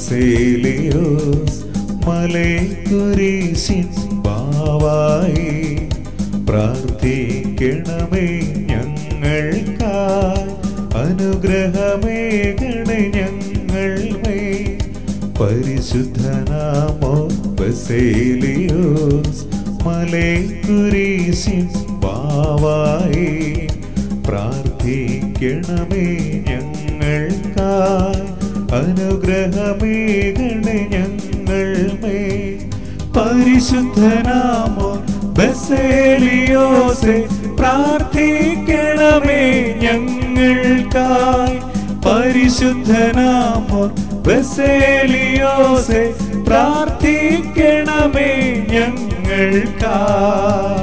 ബസേലിയോസ് മലക്കുരിശിൻ ബാവായി പ്രാർത്ഥിക്കണമേ ഞങ്ങൾക്കായി അനുഗ്രഹമേകണേ ഞങ്ങൾ മേ പരിശുദ്ധനാമോ ബസേലിയോസ് മലക്കുരിശിൻ ബാവായി പ്രാർത്ഥിക്കണമേ ഞങ്ങൾക്കായി അനുഗ്രഹമേകണേ ഞങ്ങൾ മേ പരിശുദ്ധനാമോ ബസേലിയോസെ പ്രാർത്ഥിക്കണമേ ഞങ്ങൾക്കായി പരിശുദ്ധനാമോ ബസേലിയോസെ പ്രാർത്ഥിക്കണമേ ഞങ്ങൾക്കായി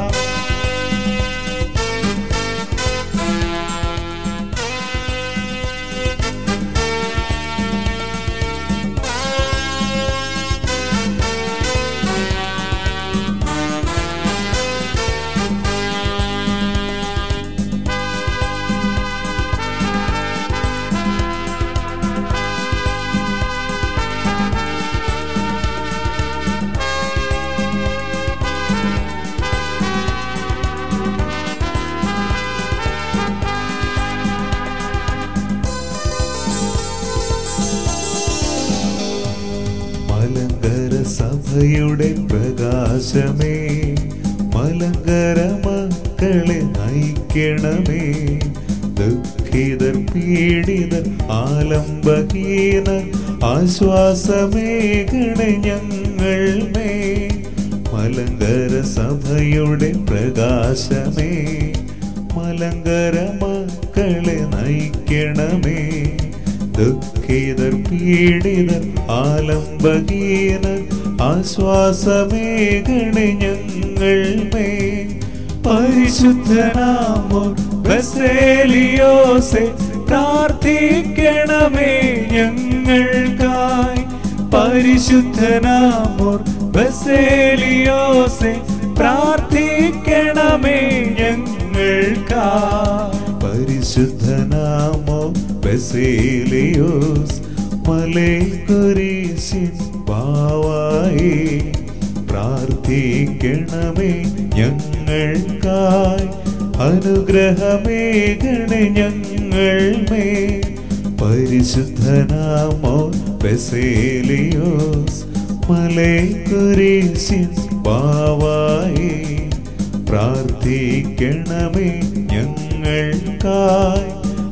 മലങ്കര സഭയുടെ പ്രകാശമേ മലങ്കര മക്കളെ നയിക്കണമേ ദുഃഖിതർ പീഡിതർ ആലംബഹീന ആശ്വാസമേകണേ ഞങ്ങൾ മേ മലങ്കര സഭയുടെ പ്രകാശമേ മലങ്കര മക്കളെ നയിക്കണമേ ദുഃഖിതർ പീഡിതർ ആലംബഹീനർ ആശ്വാസമേകണേ ഞങ്ങൾ മേ പരിശുദ്ധനാമോ ബസേലിയോസെ പ്രാർത്ഥിക്കണമേ ഞങ്ങൾക്കായി പരിശുദ്ധനാമോ ബസേലിയോസെ പ്രാർത്ഥിക്കണമേ ഞങ്ങൾക്കായി പരിശുദ്ധനാമോ ബസേലിയോസ് മലക്കുരിശിൻ ബാവായി പ്രാർത്ഥിക്കണമേ ഞങ്ങൾക്കായി അനുഗ്രഹമേകണേ ഞങ്ങൾ മേ പരിശുദ്ധനാമോ ബസേലിയോസ് മലക്കുരിശിൻ ബാവായി പ്രാർത്ഥിക്കണമേ ഞങ്ങൾക്കായി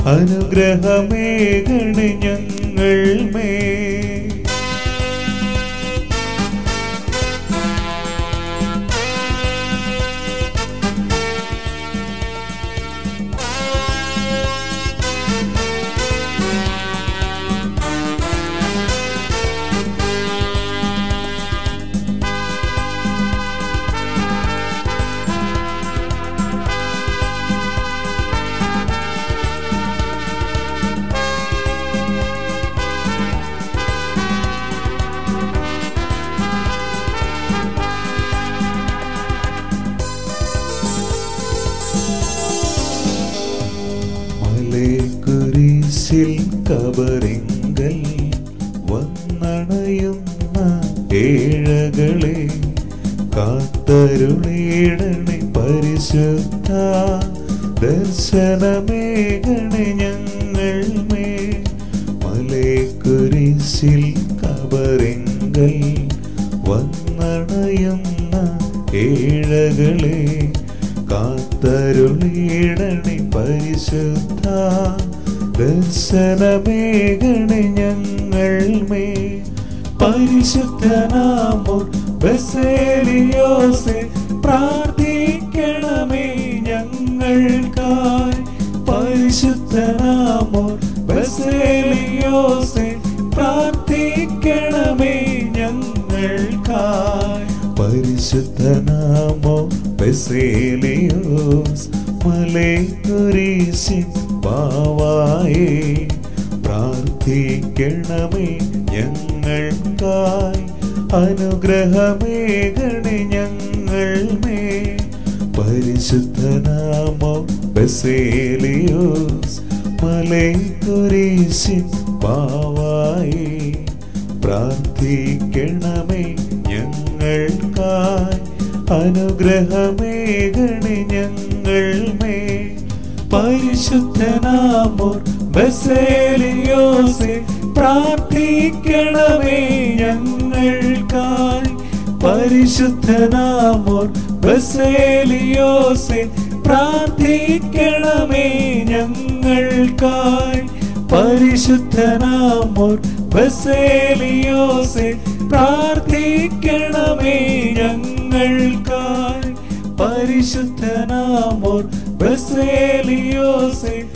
അനുഗ്രഹമേകണേ ഞങ്ങൾ മേ മലക്കുരിശിൽ കബറിങ്കൽ വന്നണയുന്ന ഏഴകളെ കാത്തരുളീടണി പരിശുദ്ധ ദർശനമേകണി ഞങ്ങൾ മേ മലക്കുരിശിൽ കബറിങ്കൽ വന്നണയുന്ന ഏഴകളെ കാത്തരുളീടണി പരിശുദ്ധ ദർശനമേകണി ഞങ്ങൾ മേ പരിശുദ്ധനാമോ ബസേലിയോസെ പ്രാർത്ഥിക്കണമേ ഞങ്ങൾക്കായി പരിശുദ്ധനാമോ ബസേലിയോസെ പ്രാർത്ഥിക്കണമേ ഞങ്ങൾക്കായി പരിശുദ്ധനാമോ ബസേലിയോസ് മലക്കുരിശിൻ ബാവായി പ്രാർത്ഥിക്കണമേ ഞങ്ങൾക്കായി അനുഗ്രഹമേകണേ ഞങ്ങൾ മേ പരിശുദ്ധനാമോ ബസേലിയോസ് മലക്കുരിശിൻ ബാവായി പ്രാർത്ഥിക്കണമേ ഞങ്ങൾക്കായി അനുഗ്രഹമേകണി ഞങ്ങൾ മേ പരിശുദ്ധനാമോർ ബസേലിയോസെ പ്രാർത്ഥിക്കണമേ ഞങ്ങൾക്കായി പരിശുദ്ധനാമോർ ബസേലിയോസെ പ്രാർത്ഥിക്കണമേ ഞങ്ങൾക്കായി പരിശുദ്ധനാമോർ ബസേലിയോസെ പ്രാർത്ഥിക്കണമേ ഞങ്ങൾക്കായി പരിശുദ്ധനാമോർ ബസേലിയോസെ